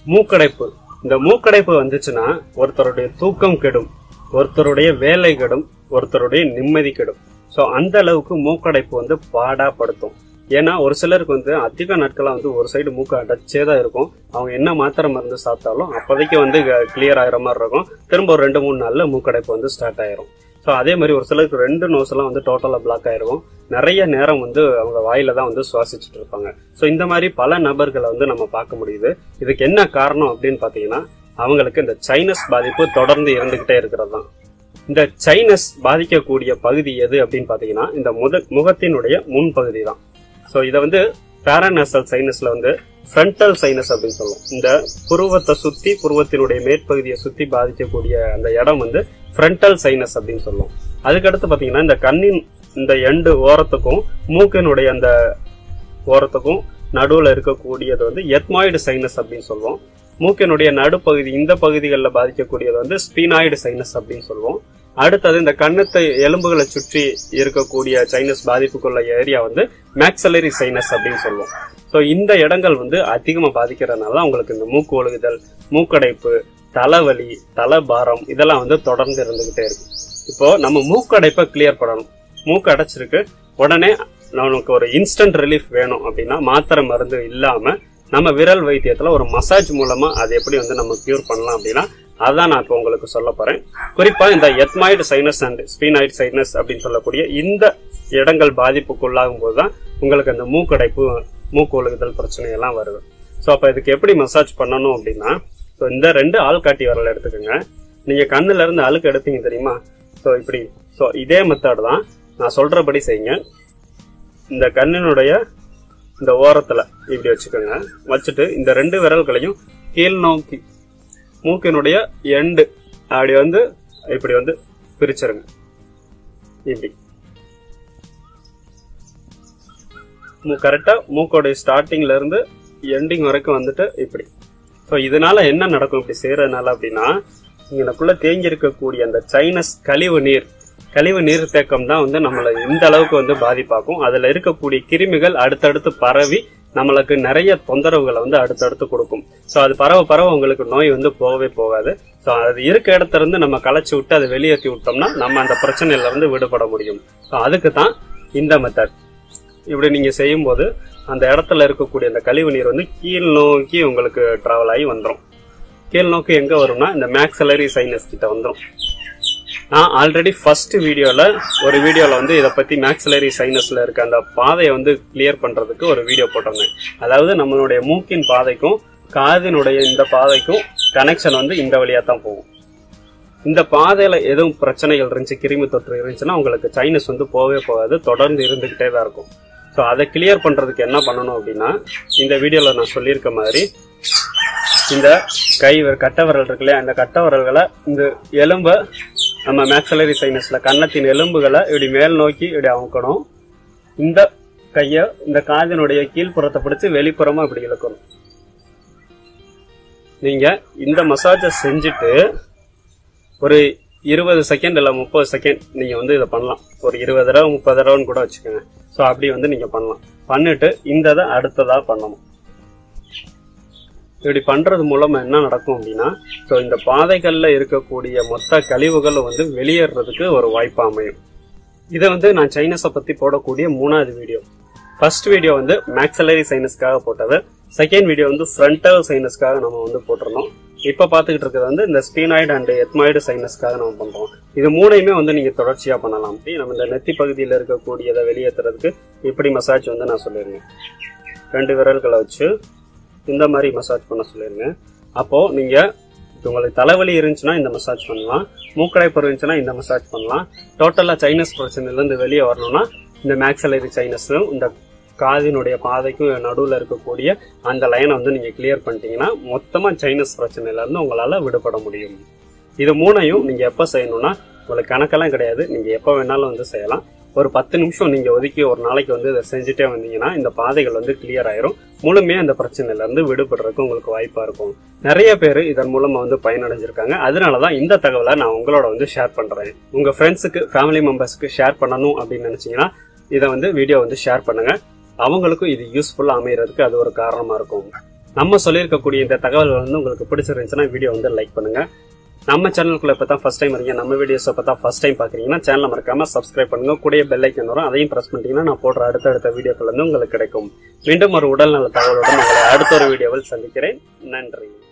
மூக்கடைப்பு இந்த மூக்கடைப்பு வந்துச்சுன்னா ஒருத்தருடைய தூக்கம் கெடும் ஒருத்தருடைய வேலை கெடும் ஒருத்தருடைய நிம்மதி கெடும் ஸோ அந்த அளவுக்கு மூக்கடைப்பு வந்து பாடாப்படுத்தும் ஏன்னா ஒரு சிலருக்கு வந்து அதிக நாட்களா வந்து ஒரு சைடு மூக்கு அடைச்சே தான் இருக்கும் அவங்க என்ன மாத்திரை மருந்து சாப்பிட்டாலும் அப்போதைக்கு வந்து கிளியர் ஆகிற மாதிரி இருக்கும் திரும்ப ஒரு ரெண்டு மூணு நாள்ல மூக்கடைப்பு வந்து ஸ்டார்ட் ஆயிரும் ஸோ அதே மாதிரி ஒரு சிலருக்கு ரெண்டு நோஸ் எல்லாம் வந்து டோட்டலா பிளாக் ஆயிருக்கும் நிறைய நேரம் வந்து அவங்க வாயில தான் வந்து சுவாசிச்சுட்டு இருப்பாங்க ஸோ இந்த மாதிரி பல நபர்களை வந்து நம்ம பார்க்க முடியுது இதுக்கு என்ன காரணம் அப்படின்னு பாத்தீங்கன்னா அவங்களுக்கு இந்த சைனஸ் பாதிப்பு தொடர்ந்து இருந்துகிட்டே இருக்கிறது தான் இந்த சைனஸ் பாதிக்கக்கூடிய பகுதி எது அப்படின்னு பாத்தீங்கன்னா இந்த முத முகத்தினுடைய முன்பகுதி தான் ஸோ இதை வந்து பேரானசல் சைனஸ்ல வந்து ஃப்ரண்டல் சைனஸ் அப்படின்னு சொல்லுவோம் இந்த புருவத்தை சுத்தி புருவத்தினுடைய மேற்பகுதியை சுத்தி பாதிக்கக்கூடிய அந்த இடம் வந்து ஃப்ரண்டல் சைனஸ் அப்படின்னு சொல்லுவோம் அதுக்கடுத்து பாத்தீங்கன்னா இந்த கண்ணின் இந்த எண்டு ஓரத்துக்கும் மூக்கினுடைய அந்த ஓரத்துக்கும் நடுவுல இருக்கக்கூடியது வந்து எத்மாய்டு சைனஸ் அப்படின்னு சொல்லுவோம் மூக்கினுடைய நடுப்பகுதி இந்த பகுதிகளில் பாதிக்கக்கூடியது வந்து ஸ்பீனாய்டு சைனஸ் அப்படின்னு சொல்லுவோம் அடுத்தது இந்த கண்ணத்தை எலும்புகளை சுற்றி இருக்கக்கூடிய சைனஸ் பாதிப்புக்குள்ள ஏரியா வந்து மேக்ஸலரி சைனஸ் அப்படின்னு சொல்லுவோம் ஸோ இந்த இடங்கள் வந்து அதிகமாக பாதிக்கிறதுனால தான் உங்களுக்கு இந்த மூக்கு ஒழுகுதல் மூக்கடைப்பு தலைவலி தலைபாரம் இதெல்லாம் வந்து தொடர்ந்து இருந்துகிட்டே இருக்கு இப்போ நம்ம மூக்கடைப்பை கிளியர் பண்ணணும் மூக்கு அடைச்சிருக்கு உடனே நமக்கு ஒரு இன்ஸ்டன்ட் ரிலீஃப் வேணும் அப்படின்னா மாத்திரை மருந்து இல்லாம நம்ம விரல் வைத்தியத்துல ஒரு மசாஜ் மூலமா அதை எப்படி வந்து நம்ம கியூர் பண்ணலாம் அப்படின்னா அதான் நான் இப்போ உங்களுக்கு சொல்ல போறேன் குறிப்பா இந்த ethmoid sinus and sphenoid sinus அப்படின்னு சொல்லக்கூடிய இந்த இடங்கள் பாதிப்புக்குள்ளாகும் போதுதான் உங்களுக்கு அந்த மூக்கடைப்பு மூக்கு ஒழுகுதல் பிரச்சனை எல்லாம் வருது ஸோ அப்ப இதுக்கு எப்படி மசாஜ் பண்ணணும் அப்படின்னா ஸோ இந்த ரெண்டு ஆள்காட்டி விரல் எடுத்துக்கோங்க நீங்க கண்ணுல இருந்து அழுக்கு எடுப்பீங்க தெரியுமா ஸோ இப்படி ஸோ இதே மெத்தட் தான் நான் சொல்றபடி செய்யுங்க இந்த கண்ணினுடைய இந்த ஓரத்துல இப்படி வச்சுக்கோங்க வச்சுட்டு இந்த ரெண்டு விரல்களையும் கீழ் நோக்கி மூக்கினுடைய எண்டு அப்படி வந்து இப்படி வந்து பிரிச்சிருங்க இப்படி கரெக்டா மூக்கோடைய ஸ்டார்டிங்ல இருந்து எண்டிங் வரைக்கும் வந்துட்டு இப்படி ஸோ இதனால என்ன நடக்கும் இப்படி செய்யறதுனால அப்படின்னா இங்கனக்குள்ள தேங்கி இருக்கக்கூடிய அந்த சைனஸ் கழிவு நீர் கழிவு நீர் தேக்கம் தான் வந்து நம்மளை இந்த அளவுக்கு வந்து பாதிப்பாக்கும் அதுல இருக்கக்கூடிய கிருமிகள் அடுத்தடுத்து பரவி நம்மளுக்கு நிறைய தொந்தரவுகளை வந்து அடுத்தடுத்து கொடுக்கும் ஸோ அது பரவ பரவ உங்களுக்கு நோய் வந்து போகவே போகாது ஸோ அது இருக்க இடத்துல இருந்து நம்ம களைச்சி விட்டு அதை வெளியேற்றி விட்டோம்னா நம்ம அந்த பிரச்சனையில இருந்து விடுபட முடியும் ஸோ அதுக்கு தான் இந்த மெத்தட் இப்படி நீங்க செய்யும்போது அந்த இடத்துல இருக்கக்கூடிய அந்த கழிவு நீர் வந்து கீழ் நோக்கி உங்களுக்கு டிராவல் ஆகி வந்துடும் கீழ் நோக்கி எங்க வரும்னா இந்த மேக்ஸலரி சைனஸ் கிட்ட வந்துடும் நான் ஆல்ரெடி ஃபர்ஸ்ட் வீடியோல ஒரு வீடியோல வந்து இதை பத்தி மேக்ஸலரி சைனஸ்ல இருக்க அந்த பாதையை வந்து கிளியர் பண்றதுக்கு ஒரு வீடியோ போட்டிருந்தேன் அதாவது நம்மளுடைய மூக்கின் பாதைக்கும் காதினுடைய இந்த பாதைக்கும் கனெக்ஷன் வந்து இந்த வழியா தான் போகும் இந்த பாதையில எதுவும் பிரச்சனைகள் இருந்துச்சு கிருமி தொற்று இருந்துச்சுன்னா உங்களுக்கு சைனஸ் வந்து போகவே போகாது தொடர்ந்து இருந்துகிட்டே தான் இருக்கும் ஸோ அதை கிளியர் பண்றதுக்கு என்ன பண்ணணும் அப்படின்னா இந்த வீடியோல நான் சொல்லியிருக்க மாதிரி இந்த கை விர- கட்டை விரல் இருக்கு இல்லையா அந்த கட்டை விரல்களை இந்த எலும்பை நம்ம மேக்ஸலரி சைனஸ்ல கன்னத்தின் எலும்புகளை இப்படி மேல் நோக்கி இப்படி அமுக்கணும் இந்த கைய இந்த காதினுடைய கீழ்ப்புறத்தை பிடிச்சு வெளிப்புறமா இப்படி இழுக்கணும் நீங்க இந்த மசாஜை செஞ்சுட்டு ஒரு இருபது செகண்ட் இல்ல முப்பது செகண்ட் நீங்க வந்து இதை பண்ணலாம் ஒரு இருபது தடவை முப்பது தடவைன்னு கூட வச்சுக்கோங்க ஸோ அப்படி வந்து நீங்க பண்ணலாம் பண்ணிட்டு இந்த இதை அடுத்ததா பண்ணணும் இப்படி பண்றது மூலமா என்ன நடக்கும் அப்படின்னா ஸோ இந்த பாதைகள்ல இருக்கக்கூடிய மொத்த கழிவுகளும் வந்து வெளியேறதுக்கு ஒரு வாய்ப்பு அமையும் இதை வந்து நான் சைனஸை பத்தி போடக்கூடிய மூணாவது வீடியோ ஃபர்ஸ்ட் வீடியோ வந்து மேக்ஸலரி சைனஸ்க்காக போட்டது செகண்ட் வீடியோ வந்து ஃப்ரண்டல் சைனஸ்க்காக நம்ம வந்து போட்டிருந்தோம் இப்ப பாத்துக்கிட்டு இருக்கிறது வந்து இந்த ஸ்பீனாய்டு அண்ட் எத்மாய்டு சைனஸ்க்காக நம்ம பண்றோம் இது மூணையுமே வந்து நீங்க தொடர்ச்சியா பண்ணலாம் நம்ம இந்த நெத்தி பகுதியில் இருக்கக்கூடியதை வெளியேற்றுறதுக்கு இப்படி மசாஜ் வந்து நான் சொல்லிருந்தேன் ரெண்டு விரல்களை வச்சு இந்த மாதிரி மசாஜ் பண்ண சொல்லிருங்க அப்போ நீங்க உங்களுக்கு தலைவலி இருந்துச்சுன்னா இந்த மசாஜ் பண்ணலாம் மூக்கடைப்பு இருந்துச்சுன்னா இந்த மசாஜ் பண்ணலாம் டோட்டலா சைனஸ் பிரச்சனையில இருந்து வெளியே வரணும்னா இந்த மேக்ஸலரி சைனஸும் இந்த காதினுடைய பாதைக்கும் நடுவுல இருக்கக்கூடிய அந்த லைனை வந்து நீங்க கிளியர் பண்ணிட்டீங்கன்னா மொத்தமா சைனஸ் பிரச்சனையில இருந்து உங்களால விடுபட முடியும் இது மூணையும் நீங்க எப்ப செய்யணும்னா உங்களுக்கு கணக்கெல்லாம் கிடையாது நீங்க எப்ப வேணாலும் வந்து செய்யலாம் ஒரு பத்து நிமிஷம் நீங்க ஒதுக்கி ஒரு நாளைக்கு வந்து இதை செஞ்சுட்டே வந்தீங்கன்னா இந்த பாதைகள் வந்து கிளியர் ஆயிரும் முழுமையா இந்த பிரச்சனையில இருந்து விடுபடுறதுக்கு உங்களுக்கு வாய்ப்பா இருக்கும் நிறைய பேர் இதன் மூலமா வந்து பயனடைஞ்சிருக்காங்க அதனாலதான் இந்த தகவலை நான் உங்களோட வந்து ஷேர் பண்றேன் உங்க ஃப்ரெண்ட்ஸுக்கு ஃபேமிலி மெம்பர்ஸ்க்கு ஷேர் பண்ணணும் அப்படின்னு நினைச்சீங்கன்னா இதை வந்து வீடியோ வந்து ஷேர் பண்ணுங்க அவங்களுக்கும் இது யூஸ்ஃபுல்லா அமையறதுக்கு அது ஒரு காரணமா இருக்கும் நம்ம சொல்லியிருக்கக்கூடிய இந்த தகவல் வந்து உங்களுக்கு பிடிச்சிருந்துச்சுன்னா வீடியோ வந்து லைக் பண்ணுங்க நம்ம சேனலுக்குள்ள இப்போ தான் ஃபர்ஸ்ட் டைம் வரீங்க நம்ம வீடியோஸ் இப்போ தான் ஃபர்ஸ்ட் டைம் பார்க்குறீங்கன்னா சேனலை மறக்காம சப்ஸ்கிரைப் பண்ணுங்க கூடிய பெல் ஐக்கன் வரும் அதையும் பிரஸ் பண்ணிட்டீங்கன்னா நான் போடுற அடுத்தடுத்த வீடியோக்கள் வந்து உங்களுக்கு கிடைக்கும் மீண்டும் ஒரு உடல்நல தகவலுடன் உங்களை அடுத்த ஒரு வீடியோவில் சந்திக்கிறேன் நன்றி